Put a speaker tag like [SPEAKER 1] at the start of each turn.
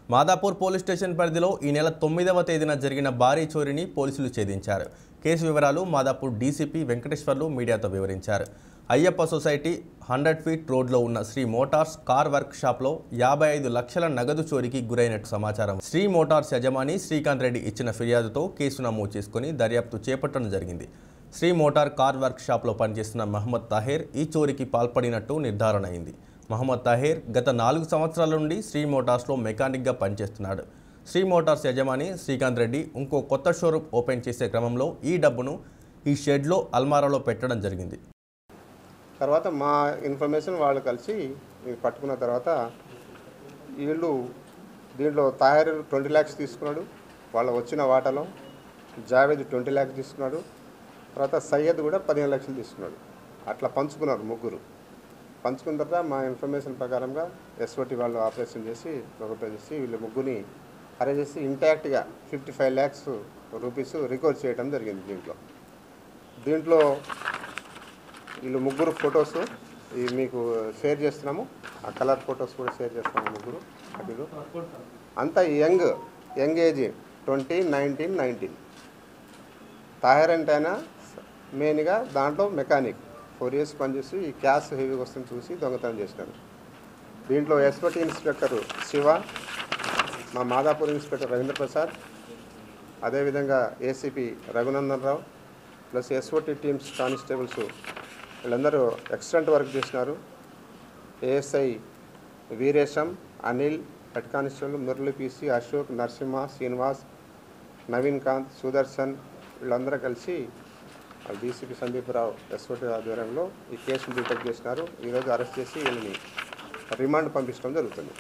[SPEAKER 1] Madhapur police station పరిధిలో ఈ నెల తొమ్మిదవ తేదీన జరిగిన భారీ చోరీని పోలీసులు ఛేదించారు కేసు వివరాలు మాదాపూర్ డీసీపీ వెంకటేశ్వర్లు మీడియాతో వివరించారు అయ్యప్ప సొసైటీ హండ్రెడ్ ఫీట్ రోడ్లో ఉన్న శ్రీ మోటార్స్ కార్ వర్క్ షాప్లో యాభై ఐదు లక్షల నగదు చోరీకి గురైనట్టు సమాచారం శ్రీ మోటార్స్ యజమాని శ్రీకాంత్ రెడ్డి ఇచ్చిన ఫిర్యాదుతో కేసు నమోదు చేసుకుని దర్యాప్తు చేపట్టడం జరిగింది శ్రీ మోటార్ కార్ వర్క్ షాప్లో పనిచేస్తున్న మహమ్మద్ తాహేర్ ఈ చోరీకి పాల్పడినట్టు నిర్ధారణ అయింది మహమ్మద్ తాహేర్ గత నాలుగు సంవత్సరాల నుండి శ్రీ మోటార్స్లో మెకానిక్గా పనిచేస్తున్నాడు శ్రీ మోటార్స్ యజమాని శ్రీకాంత్ రెడ్డి ఇంకో కొత్త షోరూమ్ ఓపెన్ చేసే క్రమంలో ఈ డబ్బును ఈ షెడ్లో అల్మారాలో పెట్టడం జరిగింది
[SPEAKER 2] తర్వాత మా ఇన్ఫర్మేషన్ వాళ్ళు కలిసి ఇది పట్టుకున్న తర్వాత వీళ్ళు దీంట్లో తాయర్ ట్వంటీ ల్యాక్స్ తీసుకున్నాడు వాళ్ళ వచ్చిన వాటాలో జావేద్ ట్వంటీ ల్యాక్స్ తీసుకున్నాడు తర్వాత సయ్యద్ కూడా పదిహేను లక్షలు తీసుకున్నాడు అట్లా పంచుకున్నారు ముగ్గురు పంచుకున్న తర్వాత మా ఇన్ఫర్మేషన్ ప్రకారంగా ఎస్ఓటి వాళ్ళు ఆపరేషన్ చేసి ఒకటి చేసి వీళ్ళు ముగ్గురిని అరేంజ్ చేసి ఇంటాక్ట్గా fifty five lakhs rupees recover చేయడం జరిగింది దీంట్లో దీంట్లో వీళ్ళు ముగ్గురు ఫొటోస్ ఇవి మీకు షేర్ చేస్తున్నాము ఆ కలర్ ఫొటోస్ కూడా షేర్ చేస్తున్నాము ముగ్గురు అటు అంతా young young age twenty nineteen nineteen తాహర్ అంటే ఆయన మెయిన్గా దాంట్లో మెకానిక్ ఫోర్ ఇయర్స్ పనిచేసి ఈ క్యాష్ హెవీగా వస్తుంది చూసి దొంగతనం చేసినారు దీంట్లో ఎస్పటి ఇన్స్పెక్టర్ శివ మా మాదాపూర్ ఇన్స్పెక్టర్ రవీంద్ర ప్రసాద్ అదేవిధంగా ACP Raghunandan Rao plus SOT teams constables వీళ్ళందరూ ఎక్సలెంట్ వర్క్ చేసినారు ASI Veeresham Anil head constable Murali PC Ashok Narasimha Srinivas Naveen Kanth Sudarshan వీళ్ళందరూ కలిసి డీసీపీ సందీపరావు ఎస్ఓటి ఆధ్వర్యంలో ఈ కేసును డిటెక్ట్ చేసినారు ఈరోజు అరెస్ట్ చేసి వీళ్ళని రిమాండ్ పంపించడం జరుగుతుంది